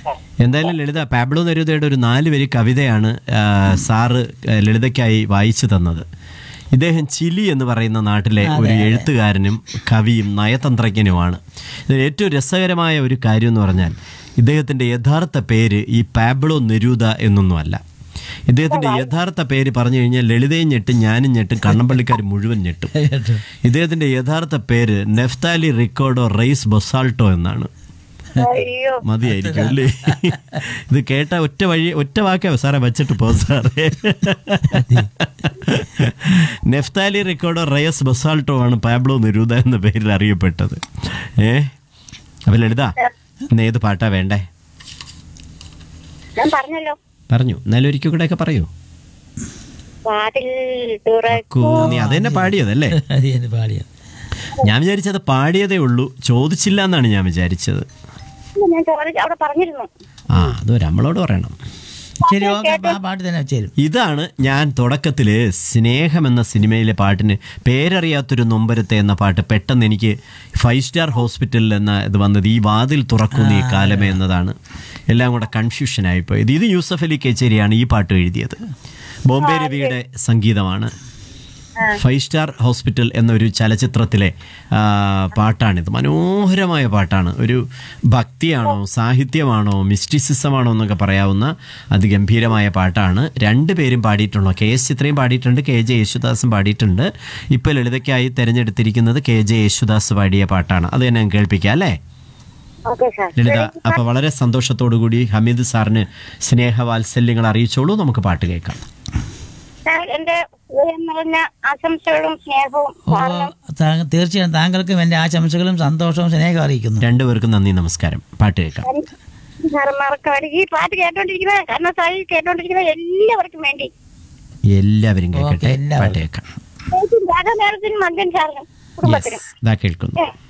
എന്തായാലും ലളിത പാബ്ലോ നെരൂദയുടെ ഒരു നാല് വരി കവിതയാണ് ആ, സാറ് ആ, ലളിതയ്ക്കായി വായിച്ചു തന്നത് ഇദ്ദേഹം ചിലി എന്ന് പറയുന്ന നാട്ടിലെ ഒരു എഴുത്തുകാരനും കവിയും നയതന്ത്രജ്ഞനുമാണ് ഇതിൽ ഏറ്റവും രസകരമായ ഒരു കാര്യം എന്ന് പറഞ്ഞാൽ ഇദ്ദേഹത്തിൻ്റെ യഥാർത്ഥ പേര് ഈ പാബ്ലോ നെരൂദ എന്നൊന്നുമല്ല ഇദ്ദേഹത്തിന്റെ യഥാർത്ഥ പേര് പറഞ്ഞു കഴിഞ്ഞാൽ ലളിതയും ഞെട്ടും ഞാനും ഞെട്ടും കണ്ണമ്പള്ളിക്കാർ മുഴുവൻ ഞെട്ടും ഇദ്ദേഹത്തിന്റെ യഥാർത്ഥ പേര് നെഫ്താലി റിക്കോർഡോ റെയ്സ് ബൊസാൾട്ടോ എന്നാണ് അയ്യോ മതിയായിരിക്കും അല്ലേ ഇത് കേട്ട ഒറ്റ വഴി ഒറ്റ വാക്കേ സാറേ വെച്ചിട്ട് പോ സാറേ നെഫ്താലി റിക്കോർഡോ റയസ് ബൊസാൾട്ടോ ആണ് പാബ്ലോ നെരൂദ എന്ന പേരിൽ അറിയപ്പെട്ടത് ഏ അപ്പൊ ലളിത ഇന്ന് ഏത് പാട്ടാ വേണ്ടേ ഞാൻ പറഞ്ഞല്ലോ പറഞ്ഞു എന്നാലും ഒരിക്കൽ കൂടെ ഒക്കെ പറയൂ വാതിൽ തുറക്കൂ കൂ, നീ അതെന്നെ പാടിയതല്ലേ അത് ഞാൻ പാടിയത് ഞാൻ വിചാരിച്ചത് പാടിയതേ ഉള്ളൂ ചോദിച്ചില്ല എന്നാണ് ഞാൻ വിചാരിച്ചത് ഞാൻ ചോദിച്ചു അവിടെ പറഞ്ഞിരുന്നു ആ അത് നമ്മളോട് പറയണം ശരി ഓക്കെ ആ പാട്ട് തന്നെ വെച്ചേരും ഇതാണ് ഞാൻ തുടക്കത്തിൽ സ്നേഹം എന്ന സിനിമയിലെ പാട്ടിന് പേരറിയാത്തൊരു നൊമ്പരത്തെ എന്ന പാട്ട് പെട്ടെന്ന് എനിക്ക് ഫൈവ് സ്റ്റാർ ഹോസ്പിറ്റലിൽ എന്ന ഇത് വന്നത് ഈ വാതിൽ തുറക്കുന്ന ഈ കാലമേ എന്നതാണ് എല്ലാം കൂടെ കൺഫ്യൂഷൻ ആയിപ്പോയത് ഇത് യൂസഫ് അലി കേച്ചേരിയാണ് ഈ പാട്ട് എഴുതിയത് ബോംബെ രവിയുടെ സംഗീതമാണ് ഫൈവ് സ്റ്റാർ ഹോസ്പിറ്റൽ എന്നൊരു ചലച്ചിത്രത്തിലെ ആ, പാട്ടാണിത് മനോഹരമായ പാട്ടാണ് ഒരു ഭക്തിയാണോ സാഹിത്യമാണോ മിസ്റ്റിസിസമാണോ എന്നൊക്കെ പറയാവുന്ന അതിഗംഭീരമായ പാട്ടാണ് രണ്ട് പേരും പാടിയിട്ടുണ്ടോ കെ എസ് ചിത്രയും പാടിയിട്ടുണ്ട് കെ ജെ യേശുദാസും പാടിയിട്ടുണ്ട് ഇപ്പോൾ ലളിതയ്ക്കായി തിരഞ്ഞെടുത്തിരിക്കുന്നത് കെ ജെ യേശുദാസ് പാടിയ പാട്ടാണ് അത് തന്നെ ഞാൻ കേൾപ്പിക്കാം അല്ലേ ഓക്കെ സാർ ലളിത അപ്പോൾ വളരെ സന്തോഷത്തോടു കൂടി ഹമീദ് സാറിന് സ്നേഹവാത്സല്യങ്ങൾ അറിയിച്ചോളൂ നമുക്ക് പാട്ട് കേൾക്കാം സാർ എന്റെ ഹൃദയം നിറഞ്ഞ ആശംസകളും സ്നേഹവും ഓ സാറിനും താങ്കൾ തീർച്ചയായും താങ്കൾക്കും എൻ്റെ ആശംസകളും സന്തോഷവും സ്നേഹവും അറിയിക്കുന്നു രണ്ടുപേർക്കും നന്ദി നമസ്കാരം പാട്ട് കേൾക്കാം സാറന്മാർക്ക് വേണ്ടി ഈ പാട്ട് കേട്ടോണ്ടിരിക്കുന്ന കാരണം സായി കേട്ടോണ്ടിരിക്കുന്ന എല്ലാവർക്കും വേണ്ടി എല്ലാവരും കേൾക്കട്ടെ ഓക്കേ, എല്ലാവരും. പാട്ട് കേൾക്കാം രാധാ മേഡത്തിനും മകൻ സാറിനും കുടുംബത്തിനും യെസ് ഇതാ കേൾക്കുന്നു